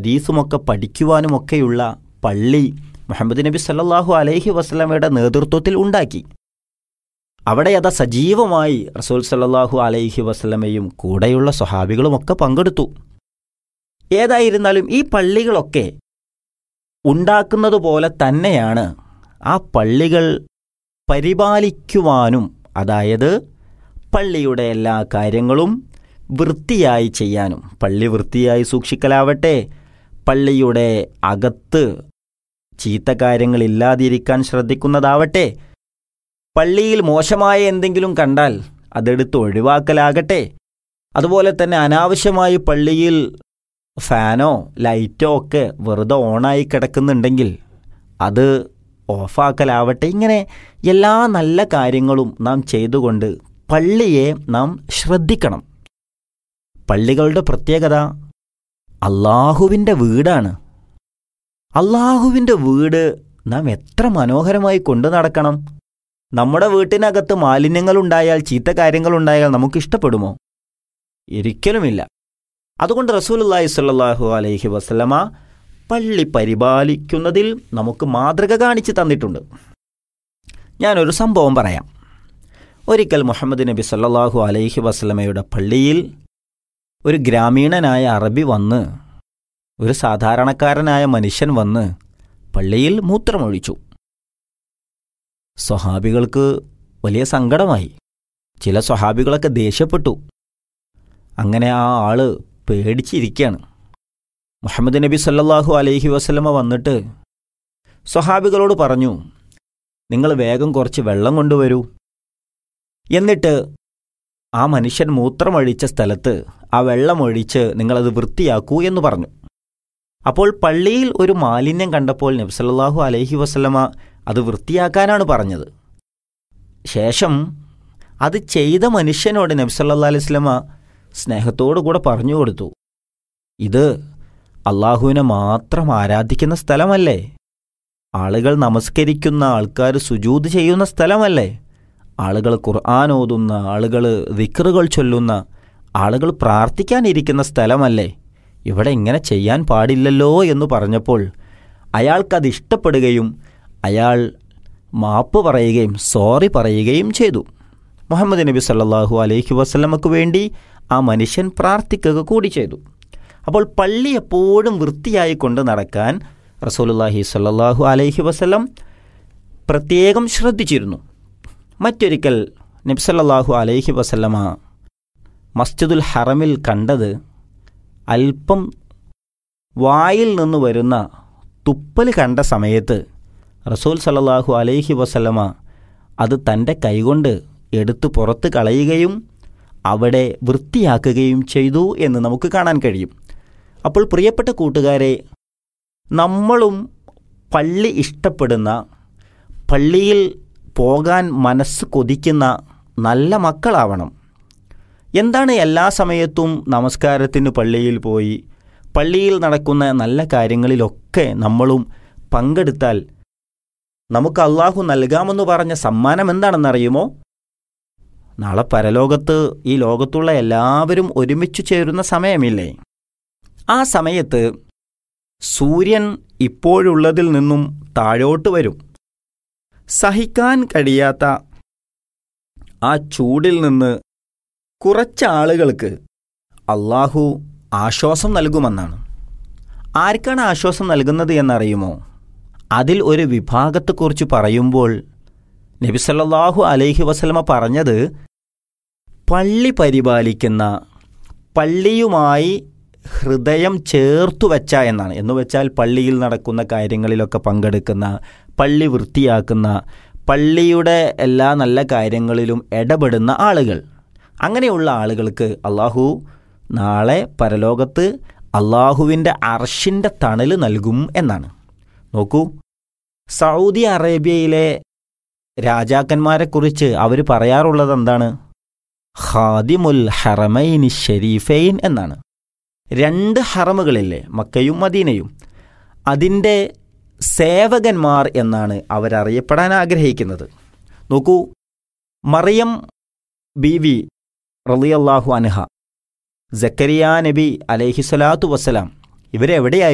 ഹദീസുമൊക്കെ പഠിക്കുവാനുമൊക്കെയുള്ള പള്ളി മുഹമ്മദ് നബി സല്ലല്ലാഹു അലൈഹി വസല്ലമയുടെ നേതൃത്വത്തിൽ ഉണ്ടാക്കി അവിടെ അതാ സജീവമായി റസൂൽ സല്ലല്ലാഹു അലൈഹി വസല്ലമയും കൂടെയുള്ള സ്വഹാബികളുമൊക്കെ പങ്കെടുത്തു ഏതായിരുന്നാലും ഈ പള്ളികളൊക്കെ ഉണ്ടാക്കുന്നത് പോലെ തന്നെയാണ് ആ പള്ളികൾ പരിപാലിക്കുവാനും അതായത് പള്ളിയുടെ എല്ലാ കാര്യങ്ങളും വൃത്തിയായി ചെയ്യാനും പള്ളി വൃത്തിയായി സൂക്ഷിക്കലാവട്ടെ പള്ളിയുടെ അകത്ത് ചീത്ത കാര്യങ്ങളില്ലാതിരിക്കാൻ ശ്രദ്ധിക്കുന്നതാവട്ടെ പള്ളിയിൽ മോശമായ എന്തെങ്കിലും കണ്ടാൽ അതെടുത്ത് ഒഴിവാക്കലാകട്ടെ അതുപോലെ തന്നെ അനാവശ്യമായി പള്ളിയിൽ ഫാനോ ലൈറ്റോ ഒക്കെ വെറുതെ ഓണായി കിടക്കുന്നുണ്ടെങ്കിൽ അത് ഓഫാക്കലാവട്ടെ ഇങ്ങനെ എല്ലാ നല്ല കാര്യങ്ങളും നാം ചെയ്തുകൊണ്ട് പള്ളിയെ നാം ശ്രദ്ധിക്കണം പള്ളികളുടെ പ്രത്യേകത അള്ളാഹുവിൻ്റെ വീടാണ് അള്ളാഹുവിൻ്റെ വീട് നാം എത്ര മനോഹരമായി കൊണ്ടു നടക്കണം നമ്മുടെ വീട്ടിനകത്ത് മാലിന്യങ്ങളുണ്ടായാൽ ചീത്ത കാര്യങ്ങളുണ്ടായാൽ നമുക്ക് ഇഷ്ടപ്പെടുമോ ഒരിക്കലുമില്ല അതുകൊണ്ട് റസൂലുള്ളാഹി സ്വല്ലല്ലാഹു അലൈഹി വസല്ലമ പള്ളി പരിപാലിക്കുന്നതിൽ നമുക്ക് മാതൃക കാണിച്ചു തന്നിട്ടുണ്ട് ഞാനൊരു സംഭവം പറയാം ഒരിക്കൽ മുഹമ്മദ് നബി സല്ലല്ലാഹു അലൈഹി വസല്ലമയുടെ പള്ളിയിൽ ഒരു ഗ്രാമീണനായ അറബി വന്ന് ഒരു സാധാരണക്കാരനായ മനുഷ്യൻ വന്ന് പള്ളിയിൽ മൂത്രമൊഴിച്ചു സ്വഹാബികൾക്ക് വലിയ സങ്കടമായി ചില സ്വഹാബികളൊക്കെ ദേഷ്യപ്പെട്ടു അങ്ങനെ ആ ആള് പേടിച്ചിരിക്കുകയാണ് മുഹമ്മദ് നബി സല്ലല്ലാഹു അലൈഹി വസല്ലമ വന്നിട്ട് സ്വഹാബികളോട് പറഞ്ഞു നിങ്ങൾ വേഗം കുറച്ച് വെള്ളം കൊണ്ടുവരൂ എന്നിട്ട് ആ മനുഷ്യൻ മൂത്രമൊഴിച്ച സ്ഥലത്ത് ആ വെള്ളമൊഴിച്ച് നിങ്ങളത് വൃത്തിയാക്കൂ എന്ന് പറഞ്ഞു അപ്പോൾ പള്ളിയിൽ ഒരു മാലിന്യം കണ്ടപ്പോൾ നബ്സല്ലാഹു അലൈഹി വസല്ലമ അത് വൃത്തിയാക്കാനാണ് പറഞ്ഞത് ശേഷം അത് ചെയ്ത മനുഷ്യനോട് നബ്സല്ലാ അലൈഹി സ്വലമ സ്നേഹത്തോടു കൂടെ പറഞ്ഞു കൊടുത്തു ഇത് അള്ളാഹുവിനെ മാത്രം ആരാധിക്കുന്ന സ്ഥലമല്ലേ ആളുകൾ നമസ്കരിക്കുന്ന ആൾക്കാർ സുജൂത് ചെയ്യുന്ന സ്ഥലമല്ലേ ആളുകൾ ഖുർആൻ ഓതുന്ന ആളുകൾ വിക്റുകൾ ചൊല്ലുന്ന ആളുകൾ പ്രാർത്ഥിക്കാനിരിക്കുന്ന സ്ഥലമല്ലേ ഇവിടെ ഇങ്ങനെ ചെയ്യാൻ പാടില്ലല്ലോ എന്ന് പറഞ്ഞപ്പോൾ അയാൾക്കത് ഇഷ്ടപ്പെടുകയും അയാൾ മാപ്പ് പറയുകയും സോറി പറയുകയും ചെയ്തു മുഹമ്മദ് നബി സല്ലല്ലാഹു അലൈഹി വസല്ലമക്ക് വേണ്ടി ആ മനുഷ്യൻ പ്രാർത്ഥിക്കുക കൂടി ചെയ്തു അപ്പോൾ പള്ളി എപ്പോഴും വൃത്തിയായി കൊണ്ട് നടക്കാൻ റസൂലുള്ളാഹി സ്വല്ലല്ലാഹു അലൈഹി വസല്ലം പ്രത്യേകം ശ്രദ്ധിച്ചിരുന്നു മറ്റൊരിക്കൽ നബ്സല്ലാഹു അലൈഹി വസല്ലമ മസ്ജിദുൽ ഹറമിൽ കണ്ടത് അല്പം വായിൽ നിന്ന് വരുന്ന തുപ്പൽ കണ്ട സമയത്ത് റസൂൽ സല്ലല്ലാഹു അലൈഹി വസല്ലമ അത് തൻ്റെ കൈകൊണ്ട് എടുത്ത് പുറത്ത് കളയുകയും അവിടെ വൃത്തിയാക്കുകയും ചെയ്തു എന്ന് നമുക്ക് കാണാൻ കഴിയും അപ്പോൾ പ്രിയപ്പെട്ട കൂട്ടുകാരെ നമ്മളും പള്ളി ഇഷ്ടപ്പെടുന്ന പള്ളിയിൽ പോകാൻ മനസ്സ് കൊതിക്കുന്ന നല്ല മക്കളാവണം എന്താണ് എല്ലാ സമയത്തും നമസ്കാരത്തിന് പള്ളിയിൽ പോയി പള്ളിയിൽ നടക്കുന്ന നല്ല കാര്യങ്ങളിലൊക്കെ നമ്മളും പങ്കെടുത്താൽ നമുക്ക് അള്ളാഹു നൽകാമെന്ന് പറഞ്ഞ സമ്മാനം എന്താണെന്നറിയുമോ നാളെ പരലോകത്ത് ഈ ലോകത്തുള്ള എല്ലാവരും ഒരുമിച്ചു ചേരുന്ന സമയമില്ലേ ആ സമയത്ത് സൂര്യൻ ഇപ്പോഴുള്ളതിൽ നിന്നും താഴോട്ട് വരും സഹിക്കാൻ കഴിയാത്ത ആ ചൂടിൽ നിന്ന് കുറച്ചാളുകൾക്ക് അള്ളാഹു ആശ്വാസം നൽകുമെന്നാണ് ആർക്കാണ് ആശ്വാസം നൽകുന്നത് എന്നറിയുമോ അതിൽ ഒരു വിഭാഗത്തെക്കുറിച്ച് പറയുമ്പോൾ നബിസല്ലാഹു അലൈഹി വസല്ലമ പറഞ്ഞത് പള്ളി പരിപാലിക്കുന്ന പള്ളിയുമായി ഹൃദയം ചേർത്തു വച്ച എന്നാണ് എന്ന് വെച്ചാൽ പള്ളിയിൽ നടക്കുന്ന കാര്യങ്ങളിലൊക്കെ പങ്കെടുക്കുന്ന പള്ളി വൃത്തിയാക്കുന്ന പള്ളിയുടെ എല്ലാ നല്ല കാര്യങ്ങളിലും ഇടപെടുന്ന ആളുകൾ അങ്ങനെയുള്ള ആളുകൾക്ക് അള്ളാഹു നാളെ പരലോകത്ത് അള്ളാഹുവിൻ്റെ അർഷിൻ്റെ തണൽ നൽകും എന്നാണ് നോക്കൂ സൗദി അറേബ്യയിലെ രാജാക്കന്മാരെക്കുറിച്ച് അവർ പറയാറുള്ളത് എന്താണ് ഖാദിമുൽ ഹറമൈനി ഷെരീഫൈൻ എന്നാണ് രണ്ട് ഹറമുകളില്ലേ മക്കയും മദീനയും അതിൻ്റെ സേവകന്മാർ എന്നാണ് അവരറിയപ്പെടാൻ ആഗ്രഹിക്കുന്നത് നോക്കൂ മറിയം ബീവി റളിയല്ലാഹു അൻഹ ജക്കരിയ നബി അലൈഹിസ്വലാത്തു വസ്സലാം ഇവരെവിടെയായി